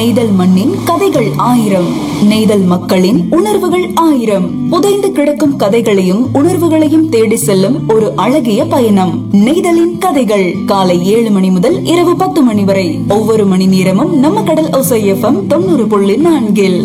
நெய்தல் மண்ணின் கதைகள் ஆயிரம் நெய்தல் மக்களின் உணர்வுகள் ஆயிரம் புதைந்து கிடக்கும் கதைகளையும் உணர்வுகளையும் தேடி செல்லும் ஒரு அழகிய பயணம் நெய்தலின் கதைகள் காலை ஏழு மணி முதல் இரவு பத்து மணி வரை ஒவ்வொரு மணி நேரமும் நம்ம கடல் ஒசை எஃப்எம் தொண்ணூறு புள்ளி நான்கில்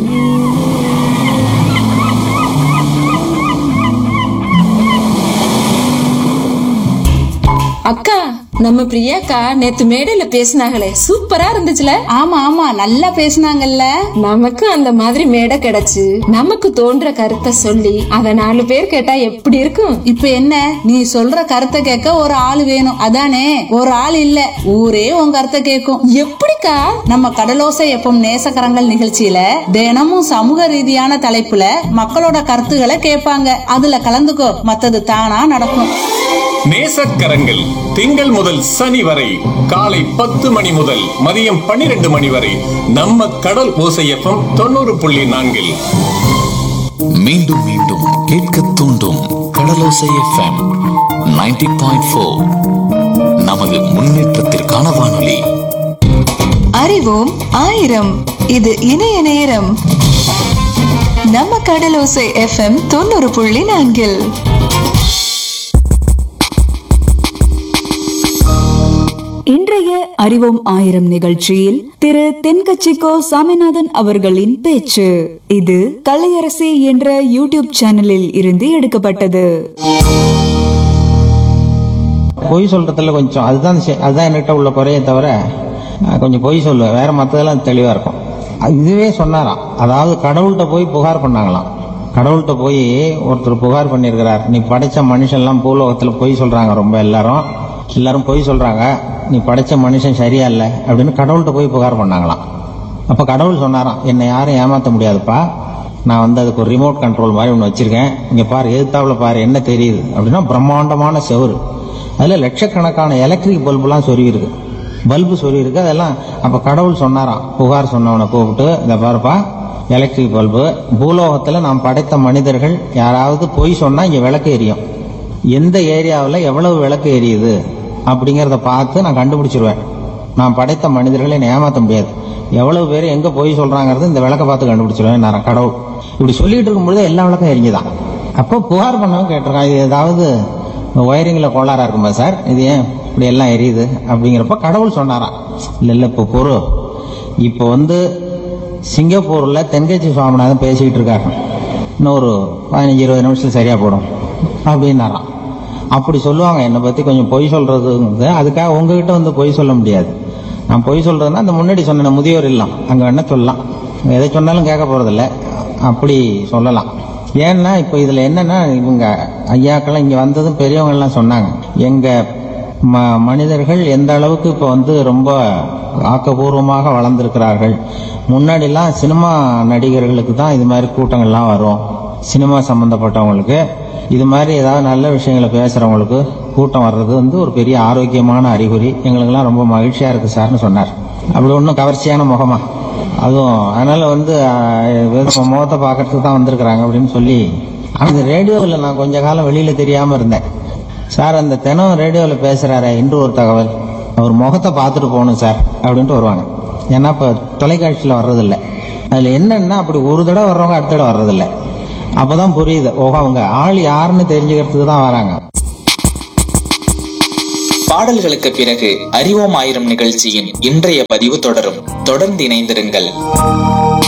அக்கா நம்ம பிரியாக்கா நேத்து மேடையில பேசினாங்களே சூப்பரா இருந்துச்சுல ஆமா ஆமா நல்லா பேசுனாங்கல்ல நமக்கு அந்த மாதிரி மேடை கிடைச்சு நமக்கு தோன்ற கருத்தை சொல்லி அத நாலு பேர் கேட்டா எப்படி இருக்கும் இப்ப என்ன நீ சொல்ற கருத்தை கேட்க ஒரு ஆள் வேணும் அதானே ஒரு ஆள் இல்ல ஊரே உன் கருத்தை கேட்கும் எப்படிக்கா நம்ம கடலோசை எப்பம் நேசக்கரங்கள் நிகழ்ச்சியில தினமும் சமூக ரீதியான தலைப்புல மக்களோட கருத்துக்களை கேட்பாங்க அதுல கலந்துக்கோ மத்தது தானா நடக்கும் நேசக்கரங்கள் திங்கள் முதல் சனி வரை காலை பத்து மணி முதல் மதியம் பன்னிரண்டு மணி வரை நம்ம கடல் ஓசையப்பம் தொண்ணூறு புள்ளி நான்கில் மீண்டும் மீண்டும் கேட்க தூண்டும் கடலோசை எஃப்எம் 90.4 பாயிண்ட் நமது முன்னேற்றத்திற்கான வானொலி அறிவோம் ஆயிரம் இது இணைய நேரம் நம்ம கடலோசை எஃப்எம் தொண்ணூறு புள்ளி நான்கில் இன்றைய அறிவோம் ஆயிரம் நிகழ்ச்சியில் திரு தென்கட்சிக்கோ சாமிநாதன் அவர்களின் பேச்சு இது கலையரசி என்ற யூடியூப் சேனலில் இருந்து எடுக்கப்பட்டது பொய் சொல்றதுல கொஞ்சம் அதுதான் செ- அதுதான் என்கிட்ட உள்ள குறையே தவிர நான் கொஞ்சம் பொய் சொல்லுவேன் வேற மற்றதெல்லாம் தெளிவா இருக்கும் அது இதுவே சொன்னாராம் அதாவது கடவுள்கிட்ட போய் புகார் பண்ணாங்களாம் கடவுள்கிட்ட போய் ஒருத்தர் புகார் பண்ணியிருக்கிறார் நீ படைச்ச மனுஷன்லாம் பூலோகத்தில் பொய் சொல்றாங்க ரொம்ப எல்லாரும் எல்லாரும் பொய் சொல்றாங்க நீ படைச்ச மனுஷன் சரியா இல்லை அப்படின்னு கடவுள்கிட்ட போய் புகார் பண்ணாங்களாம் அப்ப கடவுள் சொன்னாராம் என்னை யாரும் ஏமாத்த முடியாதுப்பா நான் வந்து அதுக்கு ஒரு ரிமோட் கண்ட்ரோல் மாதிரி ஒன்று வச்சிருக்கேன் இங்க பாரு எதிர்த்தாப்புல பாரு என்ன தெரியுது அப்படின்னா பிரம்மாண்டமான செவுரு அதுல லட்சக்கணக்கான எலக்ட்ரிக் பல்புலாம் சொருவி இருக்கு பல்பு சொருவி இருக்கு அதெல்லாம் அப்ப கடவுள் சொன்னாராம் புகார் சொன்னவனை கூப்பிட்டு இந்த பாருப்பா எலக்ட்ரிக் பல்பு பூலோகத்துல நாம் படைத்த மனிதர்கள் யாராவது பொய் சொன்னா இங்க விளக்கு எரியும் எந்த ஏரியாவில் எவ்வளவு விளக்கு எரியுது அப்படிங்கிறத பார்த்து நான் கண்டுபிடிச்சிருவேன் நான் படைத்த மனிதர்களை என்னை ஏமாத்த முடியாது எவ்வளவு பேர் எங்க போய் சொல்றாங்கிறது இந்த விளக்க பார்த்து கண்டுபிடிச்சிருவேன் நான் கடவுள் இப்படி சொல்லிட்டு இருக்கும்பொழுது எல்லா விளக்கும் எரிஞ்சுதான் அப்போ புகார் பண்ணவன் கேட்டிருக்கான் இது ஏதாவது ஒயரிங்ல கோளாறா இருக்குமா சார் இது ஏன் இப்படி எல்லாம் எரியுது அப்படிங்கிறப்ப கடவுள் சொன்னாராம் இல்ல இல்ல இப்போ பொறு இப்போ வந்து சிங்கப்பூர்ல தென்கட்சி சுவாமிநாதன் பேசிக்கிட்டு இருக்காங்க இன்னும் ஒரு பதினஞ்சு இருபது நிமிஷத்துல சரியா போடும் அப்படின்னாராம் அப்படி சொல்லுவாங்க என்னை பத்தி கொஞ்சம் பொய் சொல்றதுங்கிறது அதுக்காக உங்ககிட்ட வந்து பொய் சொல்ல முடியாது நான் பொய் சொல்றதுன்னா அந்த முன்னாடி சொன்ன முதியோர் இல்லம் அங்க வேணா சொல்லலாம் எதை சொன்னாலும் கேட்க போறதில்ல அப்படி சொல்லலாம் ஏன்னா இப்போ இதுல என்னன்னா இவங்க ஐயாக்கெல்லாம் இங்க வந்ததும் பெரியவங்க எல்லாம் சொன்னாங்க எங்க ம மனிதர்கள் எந்த அளவுக்கு இப்போ வந்து ரொம்ப ஆக்கப்பூர்வமாக வளர்ந்திருக்கிறார்கள் முன்னாடிலாம் சினிமா நடிகர்களுக்கு தான் இது மாதிரி கூட்டங்கள்லாம் வரும் சினிமா சம்பந்தப்பட்டவங்களுக்கு இது மாதிரி ஏதாவது நல்ல விஷயங்களை பேசுறவங்களுக்கு கூட்டம் வர்றது வந்து ஒரு பெரிய ஆரோக்கியமான அறிகுறி எங்களுக்கெல்லாம் ரொம்ப மகிழ்ச்சியா இருக்கு சார்னு சொன்னார் அப்படி ஒன்றும் கவர்ச்சியான முகமா அதுவும் அதனால வந்து அஹ், வெறும் முகத்தை பார்க்கறதுக்கு தான் வந்திருக்கிறாங்க அப்படின்னு சொல்லி அந்த ரேடியோவில் நான் கொஞ்ச காலம் வெளியில தெரியாம இருந்தேன் சார் அந்த தினம் ரேடியோவில் பேசுறாரே இன்று ஒரு தகவல் அவர் முகத்தை பார்த்துட்டு போகணும் சார் அப்படின்ட்டு வருவாங்க ஏன்னா இப்போ தொலைக்காட்சியில் வர்றதில்ல அதில் என்னன்னா அப்படி ஒரு தடவை வர்றவங்க அடுத்த தடவை வர்றதில்ல அப்பதான் புரியுது ஓஹோ அவங்க ஆள் யாருன்னு தெரிஞ்சுக்கிறதுக்கு தான் வராங்க பாடல்களுக்கு பிறகு அறிவோம் ஆயிரம் நிகழ்ச்சியின் இன்றைய பதிவு தொடரும் தொடர்ந்து இணைந்திருங்கள்